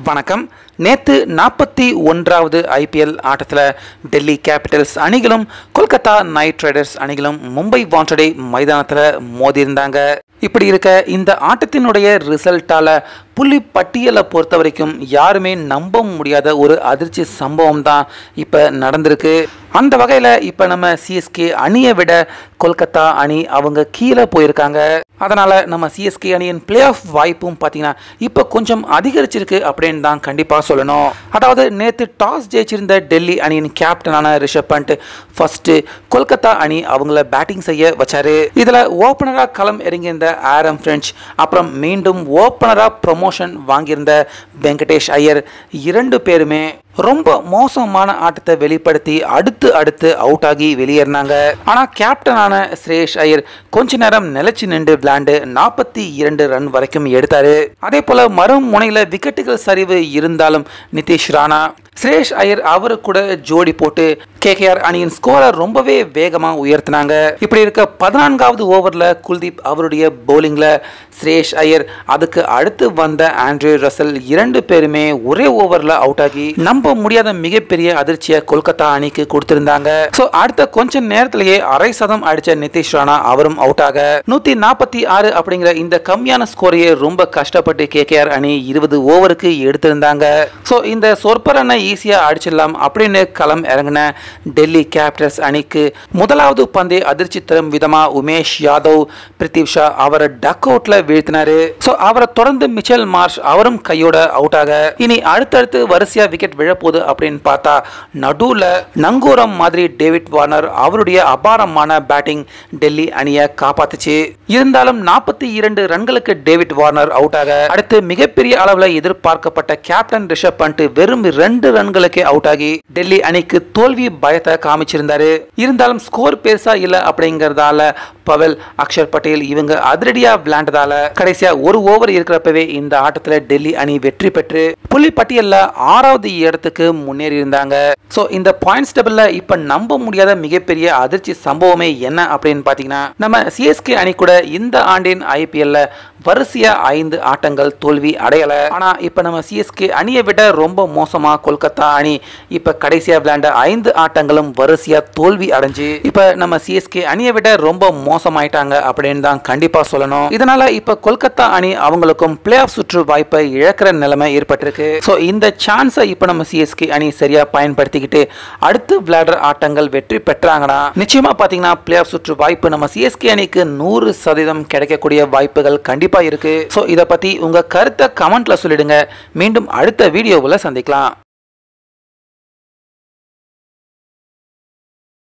வணக்கம் நேற்று நாற்பத்தி ஒன்றாவது ஐபிஎல் ஆட்டத்தில் டெல்லி கேபிட்டல்ஸ் அணிகளும் கொல்கத்தா நைட் ரைடர்ஸ் அணிகளும் மும்பை வாண்டடே மைதானத்தில் மோதியிருந்தாங்க இப்படி இருக்க இந்த ஆட்டத்தினுடைய ரிசல்ட்டால் புள்ளி பட்டியலை பொறுத்த வரைக்கும் யாருமே நம்ப முடியாத ஒரு அதிர்ச்சி சம்பவம் தான் இப்போ நடந்திருக்கு அந்த வகையில் இப்போ நம்ம சிஎஸ்கே அணியை விட கொல்கத்தா அணி அவங்க கீழே போயிருக்காங்க அதனால் நம்ம சிஎஸ்கே அணியின் பிளே ஆஃப் வாய்ப்பும் பார்த்தீங்கன்னா இப்போ கொஞ்சம் அதிகரிச்சிருக்கு அப்படின்னு தான் கண்டிப்பாக சொல்லணும் அதாவது நேற்று டாஸ் ஜெயிச்சிருந்த டெல்லி அணியின் கேப்டனான ரிஷப் பண்ட் ஃபர்ஸ்ட் கொல்கத்தா அணி அவங்கள பேட்டிங் செய்ய வச்சாரு இதில் ஓப்பனராக களம் இறங்கியிருந்த ஆரம் ஃப்ரெஞ்ச் அப்புறம் மீண்டும் ஓப்பனராக ப்ரொமோஷன் வாங்கியிருந்த வெங்கடேஷ் ஐயர் இரண்டு பேருமே ரொம்ப மோசமான ஆட்டத்தை வெளிப்படுத்தி அடுத்து அடுத்து அவுட் ஆகி வெளியேறினாங்க ஆனால் கேப்டனான ஸ்ரேஷ் ஐயர் கொஞ்ச நேரம் நிலைச்சு நின்று விளையாண்டு நாற்பத்தி இரண்டு ரன் வரைக்கும் எடுத்தாரு அதே போல மறுமுனையில் முனையில் விக்கெட்டுகள் சரிவு இருந்தாலும் நிதிஷ் ராணா ஸ்ரேஷ் ஐயர் அவரு கூட ஜோடி போட்டு கேகேஆர் அணியின் ஸ்கோரை ரொம்பவே வேகமாக உயர்த்தினாங்க இப்படி இருக்க பதினான்காவது ஓவரில் குல்தீப் அவருடைய பவுலிங்கில் ஸ்ரேஷ் ஐயர் அதுக்கு அடுத்து வந்த ஆண்ட்ரே ரசல் இரண்டு பேருமே ஒரே ஓவரில் அவுட் ஆகி நம்ப முடியாத மிகப்பெரிய அதிர்ச்சியை கொல்கத்தா அணிக்கு கொடுத்திருந்தாங்க ஸோ அடுத்த கொஞ்ச நேரத்திலேயே அரை சதம் அடிச்ச நிதிஷ் ராணா அவரும் அவுட் ஆக நூற்றி நாற்பத்தி ஆறு அப்படிங்கிற இந்த கம்மியான ஸ்கோரையே ரொம்ப கஷ்டப்பட்டு கேகேஆர் அணி இருபது ஓவருக்கு எடுத்திருந்தாங்க ஸோ இந்த சொற்ப ரன்னை ஈஸியாக அடிச்சிடலாம் அப்படின்னு களம் இறங்கின டெல்லி கேபிட்டல்ஸ் அணிக்கு முதலாவது பந்தே அதிர்ச்சி தரும் விதமாக உமேஷ் யாதவ் பிரித்திவ் ஷா அவரை டக் அவுட்ல வீழ்த்தினாரு ஸோ அவரை தொடர்ந்து மிச்சல் மார்ஷ் அவரும் கையோட அவுட் ஆக இனி அடுத்தடுத்து வரிசையா விக்கெட் விழப்போகுது அப்படின்னு பார்த்தா நடுவில் நங்கூரம் மாதிரி டேவிட் வார்னர் அவருடைய அபாரமான பேட்டிங் டெல்லி அணியை காப்பாத்துச்சு இருந்தாலும் நாற்பத்தி இரண்டு ரன்களுக்கு டேவிட் வார்னர் அவுட் ஆக அடுத்து மிகப்பெரிய அளவில் எதிர்பார்க்கப்பட்ட கேப்டன் ரிஷப் பண்ட் வெறும் ரெண்டு ரன்களுக்கே அவுட் ஆகி டெல்லி அணிக்கு தோல்வி பயத்தை காமிச்சிருந்தாரு இருந்தாலும் ஸ்கோர் பெருசா இல்லை அப்படிங்கறதால பவல் அக்ஷர் பட்டேல் இவங்க அதிரடியா விளையாண்டதால கடைசியா ஒரு ஓவர் இருக்கிறப்பவே இந்த ஆட்டத்துல டெல்லி அணி வெற்றி பெற்று புள்ளி பட்டியல்ல ஆறாவது இடத்துக்கு முன்னேறி இருந்தாங்க ஸோ இந்த பாயிண்ட்ஸ் டேபிள்ல இப்ப நம்ப முடியாத மிகப்பெரிய அதிர்ச்சி சம்பவமே என்ன அப்படின்னு பாத்தீங்கன்னா நம்ம சிஎஸ்கே அணி கூட இந்த ஆண்டின் ஐபிஎல்ல வரிசையா ஐந்து ஆட்டங்கள் தோல்வி அடையல ஆனா இப்ப நம்ம சிஎஸ்கே அணியை விட ரொம்ப மோசமா கொல்கத்தா அணி இப்ப கடைசியா விளையாண்ட ஐந்து ஆட்டங்களும் வரிசையா தோல்வி அடைஞ்சு இப்ப நம்ம சிஎஸ்கே அணியை விட ரொம்ப மோசமாயிட்டாங்க அப்படின்னு தான் கண்டிப்பா சொல்லணும் இதனால இப்ப கொல்கத்தா அணி அவங்களுக்கும் பிளே ஆஃப் சுற்று வாய்ப்பை இழக்கிற நிலைமை ஏற்பட்டிருக்கு ஸோ இந்த சான்ஸை இப்ப நம்ம சிஎஸ்கே அணி சரியா பயன்படுத்திக்கிட்டு அடுத்து விளையாடுற ஆட்டங்கள் வெற்றி பெற்றாங்கன்னா நிச்சயமா பாத்தீங்கன்னா பிளே ஆஃப் சுற்று வாய்ப்பு நம்ம சிஎஸ்கே அணிக்கு நூறு சதவீதம் கிடைக்கக்கூடிய வாய்ப்புகள் கண்டிப்பா இருக்கு ஸோ இதை பத்தி உங்க கருத்தை கமெண்ட்ல சொல்லிடுங்க மீண்டும் அடுத்த வீடியோவில் சந்திக்கலாம்